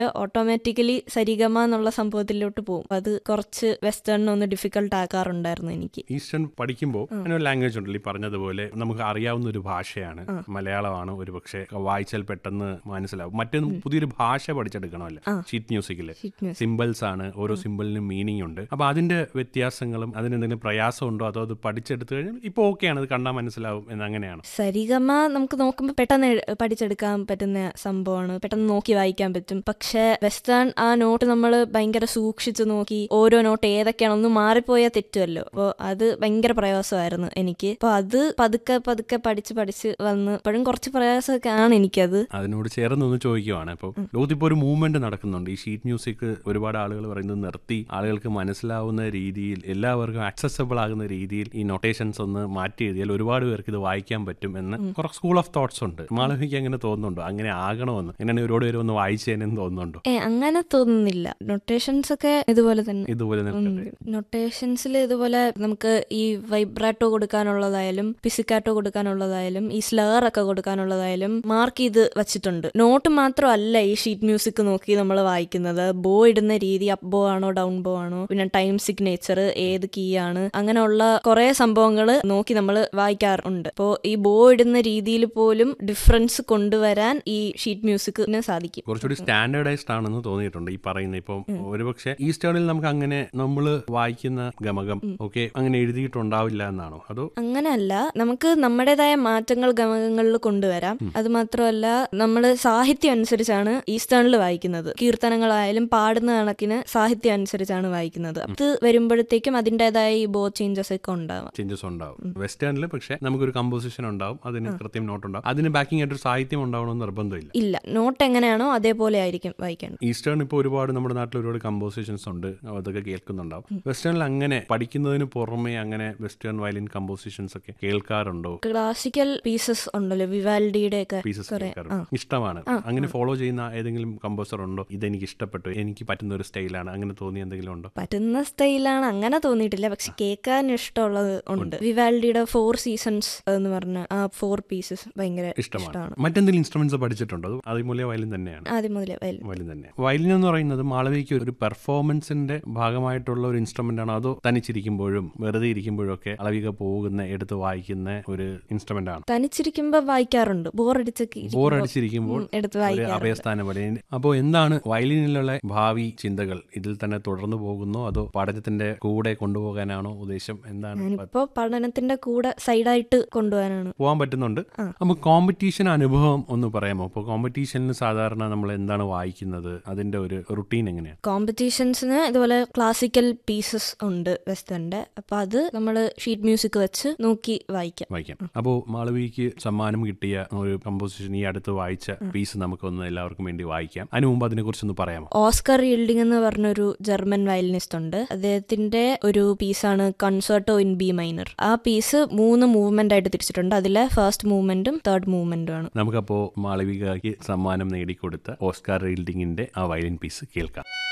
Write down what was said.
Automatically സരിഗമ എന്നുള്ള സംഭവത്തിലോട്ട് പോകും അത് കുറച്ച് വെസ്റ്റേൺ ഒന്ന് ഡിഫിക്കൽട്ട് ആക്കാറുണ്ടായിരുന്നു എനിക്ക് ഈസ്റ്റേൺ പഠിക്കുമ്പോൾ അങ്ങനെ ഒരു ലാംഗ്വേജ് ഉണ്ടല്ലോ ഈ പറഞ്ഞതുപോലെ നമുക്ക് അറിയാവുന്ന ഒരു ഭാഷയാണ് മലയാളമാണ് ഒരു പക്ഷേ വായിച്ചാൽ പെട്ടെന്ന് മനസ്സിലാവും മറ്റൊന്നും പുതിയൊരു ഭാഷ പഠിച്ചെടുക്കണമല്ലോ ഷീറ്റ് മ്യൂസിക്കില് Sheet music. സിമ്പിൾസ് ആണ് ഓരോ സിമ്പിളിനും മീനിങ് ഉണ്ട് അപ്പൊ അതിന്റെ വ്യത്യാസങ്ങളും അതിന് എന്തെങ്കിലും പ്രയാസം ഉണ്ടോ അതോ അത് പഠിച്ചെടുത്തു കഴിഞ്ഞാൽ ഇപ്പൊ ഓക്കെയാണ് അത് കണ്ടാൽ മനസ്സിലാവും എന്നങ്ങനെയാണ് സരിഗമ നമുക്ക് നോക്കുമ്പോൾ പെട്ടെന്ന് എഴു- പഠിച്ചെടുക്കാൻ പറ്റുന്ന സംഭവമാണ് പെട്ടെന്ന് നോക്കി വായിക്കാൻ പറ്റും പക്ഷെ വെസ്റ്റേൺ ആ നോട്ട് നമ്മൾ ഭയങ്കര സൂക്ഷിച്ചു നോക്കി ഓരോ നോട്ട് ഏതൊക്കെയാണ് ഒന്ന് മാറിപ്പോയാൽ തെറ്റുമല്ലോ അപ്പോൾ അത് ഭയങ്കര പ്രയാസമായിരുന്നു എനിക്ക് അപ്പോൾ അത് പതുക്കെ പതുക്കെ പഠിച്ച് പഠിച്ച് വന്ന് ഇപ്പോഴും കുറച്ച് പ്രയാസമൊക്കെ ആണ് എനിക്കത് അതിനോട് ചേർന്നൊന്ന് ചോദിക്കുവാണ് ഇപ്പോൾ ലോകത്ത് ഇപ്പോൾ ഒരു മൂവ്മെന്റ് നടക്കുന്നുണ്ട് ഈ ഷീറ്റ് മ്യൂസിക് ഒരുപാട് ആളുകൾ പറയുന്നത് നിർത്തി ആളുകൾക്ക് മനസ്സിലാവുന്ന രീതിയിൽ എല്ലാവർക്കും ആക്സസബിൾ ആകുന്ന രീതിയിൽ ഈ നൊട്ടേഷൻസ് ഒന്ന് മാറ്റി എഴുതിയാൽ ഒരുപാട് പേർക്ക് ഇത് വായിക്കാൻ പറ്റും എന്ന് കുറച്ച് സ്കൂൾ ഓഫ് തോട്ട്സ് ഉണ്ട് മാളവിക്ക് അങ്ങനെ തോന്നുന്നുണ്ടോ അങ്ങനെ ആകണമെന്ന് അങ്ങനെ ഒരുപാട് പേര് ഒന്ന് വായിച്ചേനെന്ന് തോന്നുന്നുണ്ടോ ഏ അങ്ങനെ തോന്നുന്നില്ല നൊട്ടേഷൻസ് ഒക്കെ ഇതുപോലെ തന്നെ ഇതുപോലെ നിൽക്കട്ടെ നൊട്ടേഷൻസിൽ ഇതുപോലെ നമുക്ക് ഈ വൈബ്രാറ്റോ കൊടുക്കാനുള്ളതായാലും പിസിക്കാറ്റോ കൊടുക്കാനുള്ളതായാലും ഈ സ്ലർ ഒക്കെ കൊടുക്കാനുള്ളതായാലും മാർക്ക് ചെയ്ത് വെച്ചിട്ടുണ്ട് നോട്ട് മാത്രമല്ല ഈ ഷീറ്റ് മ്യൂസിക് നോക്കി നമ്മൾ വായിക്കുന്നത് ബോ ഇടുന്ന രീതി അപ്പ് ബോ ആണോ ഡൗൺ ബോ ആണോ പിന്നെ ടൈം സിഗ്നേച്ചർ ഏത് കീ ആണ് അങ്ങനെയുള്ള കുറെ സംഭവങ്ങൾ നോക്കി നമ്മൾ വായിക്കാറുണ്ട് അപ്പോൾ ഈ ബോ ഇടുന്ന രീതിയിൽ പോലും ഡിഫറൻസ് കൊണ്ടുവരാൻ ഈ ഷീറ്റ് മ്യൂസിക്കിന് സാധിക്കും കുറച്ചുകൂടി സ്റ്റാൻഡേർഡൈസ്ഡ് ആണെന്ന് തോന്നിയിട്ടുണ്ട് ഈ പറയുന്ന ഇപ്പം ഒരുപക്ഷെ ഈസ്റ്റേണിൽ നമുക്ക് അങ്ങനെ നമ്മൾ വായിക്കുന്ന ഗമകം ഒക്കെ അങ്ങനെ എഴുതിയിട്ടുണ്ടാവില്ല എന്നാണോ അതോ അങ്ങനെയല്ല നമുക്ക് നമ്മുടേതായ മാറ്റങ്ങൾ ഗമകങ്ങളിൽ കൊണ്ടുവരാം അത് മാത്രമല്ല നമ്മൾ സാഹിത്യം അനുസരിച്ചാണ് ഈസ്റ്റേണിൽ വായിക്കുന്നത് കീർത്തനങ്ങളായാലും പാടുന്ന കണക്കിന് സാഹിത്യം അനുസരിച്ചാണ് വായിക്കുന്നത് അത് വരുമ്പോഴത്തേക്കും അതിൻ്റെതായ ഈ ബോ ചേഞ്ചസ് ഒക്കെ ഉണ്ടാവാം ചേഞ്ചസ് ഉണ്ടാവും വെസ്റ്റേണിൽ പക്ഷെ നമുക്കൊരു കമ്പോസിഷൻ ഉണ്ടാവും അതിന് കൃത്യം നോട്ട് ഉണ്ടാവും അതിന് ബാക്കിംഗ് ആയിട്ട് ഒരു സാഹിത്യം ഉണ്ടാവണമെന്ന് നിർബന്ധമില്ല ഇല്ല നോട്ട് എങ്ങനെയാണോ അതേപോലെ ആയിരിക്കും വായിക്കേണ്ടത് ഈസ്റ്റേൺ ഇപ്പോൾ ഒരുപാട് നമ്മുടെ നാട്ടിൽ ഒരുപാട് കമ്പോസിഷൻസ് ഉണ്ട് അതൊക്കെ കേൾക്കുന്നുണ്ടാവും വെസ്റ്റേണിൽ അങ്ങനെ പഠിക്കുന്നതിന് പുറമെ അങ്ങനെ വെസ്റ്റേൺ വയലിൻ കമ്പോസിഷൻസ് ഒക്കെ കേൾക്കാറുണ്ടോ ക്ലാസിക്കൽ പീസസ് ഉണ്ടല്ലോ വിവാൽഡിയുടെ ഒക്കെ പീസസ് കേൾക്കാറുണ്ട് ഇഷ്ടമാണ് അങ്ങനെ ഫോളോ ചെയ്യുന്ന ഏതെങ്കിലും കമ്പോസർ ഉണ്ടോ ഇതെനിക്ക് ഇഷ്ടപ്പെട്ടു എനിക്ക് പറ്റുന്ന ഒരു സ്റ്റൈലാണ് അങ്ങനെ തോന്നി എന്തെങ്കിലും ഉണ്ടോ പറ്റുന്ന സ്റ്റൈലാണ് അങ്ങനെ തോന്നിയിട്ടില്ല പക്ഷെ കേൾക്കാൻ ഇഷ്ടമുള്ളത് ഉണ്ട് വിവാൽഡിയുടെ ഫോർ സീസൺസ് എന്ന് പറഞ്ഞ ആ ഫോർ പീസസ് ഭയങ്കര ഇഷ്ടമാണ് ഇഷ്ടമാണ് മറ്റെന്തെങ്കിലും ഇൻസ്ട്രുമെന്റ്സ് പഠിച്ചിട്ടുണ്ടോ അത് അതുമൂല്യ വയലിൻ തന്നെയാണ് ആദ്യം മുതലേ വയലിൻ വയലിൻ തന്നെ വയലിൻ എന്ന് പറയുന്നത് മാളവിക്ക് ഒരു പെർഫോമൻസിന്റെ ഭാഗമായിട്ടുള്ള ഒരു ഇൻസ്ട്രുമെന്റ് ആണോ അതോ തനിച്ചിരിക്കുമ്പോഴും വെറുതെ ഇരിക്കുമ്പോഴും ഒക്കെ അളവിക പോകുന്ന എടുത്ത് വായിക്കുന്ന ഒരു ഇൻസ്ട്രുമെന്റ് ആണ് തനിച്ചിരിക്കുമ്പോ വായിക്കാറുണ്ട് ബോറടിച്ചൊക്കെ ഇരിക്കുമ്പോ, ബോർ അടിച്ചിരിക്കുമ്പോൾ ഉം, എടുത്ത് ഒരു വായിക്കാറുണ്ട് അഭയസ്ഥാനം പോലെ അപ്പോൾ എന്താണ് വയലിനിലുള്ള ഭാവി ചിന്തകൾ ഇതിൽ തന്നെ തുടർന്നു പോകുന്നോ അതോ പഠനത്തിന്റെ കൂടെ കൊണ്ടുപോകാനാണോ ഉദ്ദേശം എന്താണ് ഞാനിപ്പോ പഠനത്തിന്റെ കൂടെ സൈഡായിട്ട് കൊണ്ടുപോകാനാണ് പോകാൻ പറ്റുന്നുണ്ട് അപ്പോൾ കോമ്പറ്റീഷൻ അനുഭവം ഒന്ന് പറയാമോ അപ്പോൾ കോമ്പറ്റീഷനിൽ സാധാരണ നമ്മൾ എന്താണ് വായിക്കുന്നത് അതിന്റെ ഒരു റുട്ടീൻ എങ്ങനെയാണ് കോമ്പറ്റീഷൻസിന് ഇതുപോലെ ക്ലാസിക്കൽ പീസസ് ഉണ്ട് വെസ്റ്റേണിന്റെ അപ്പൊ അത് നമ്മൾ ഷീറ്റ് മ്യൂസിക് വെച്ച് നോക്കി വായിക്കാം വായിക്കാം അപ്പോൾ മാളവിക്ക് സമ്മാനം കിട്ടിയ ഒരു കമ്പോസിഷൻ ഈ അടുത്ത് വായിച്ച പീസ് നമുക്കൊന്ന് എല്ലാവർക്കും വേണ്ടി വായിക്കാം അതിനു മുമ്പ് അതിനെക്കുറിച്ചൊന്ന് പറയാമോ ഓസ്കർ ഈൽഡിംഗ് എന്ന് പറഞ്ഞൊരു ജർമ്മൻ വയലിനിസ്റ്റ് ഉണ്ട് അദ്ദേഹത്തിന്റെ ഒരു പീസാണ് കൺസേർട്ടോ ഇൻ ബി മൈനർ ആ പീസ് മൂന്ന് മൂവ്മെന്റ് ആയിട്ട് തിരിച്ചിട്ടുണ്ട് അതിലെ ഫസ്റ്റ് മൂവ്മെന്റും തേർഡ് മൂവ്മെന്റും ആണ് നമുക്കപ്പോൾ മാളവികയ്ക്ക് സമ്മാനം നേടിക്കൊടുത്ത ഓസ്കാർ റീൽഡിങ്ങിന്റെ ആ വയലിൻ പീസ് കേൾക്കാം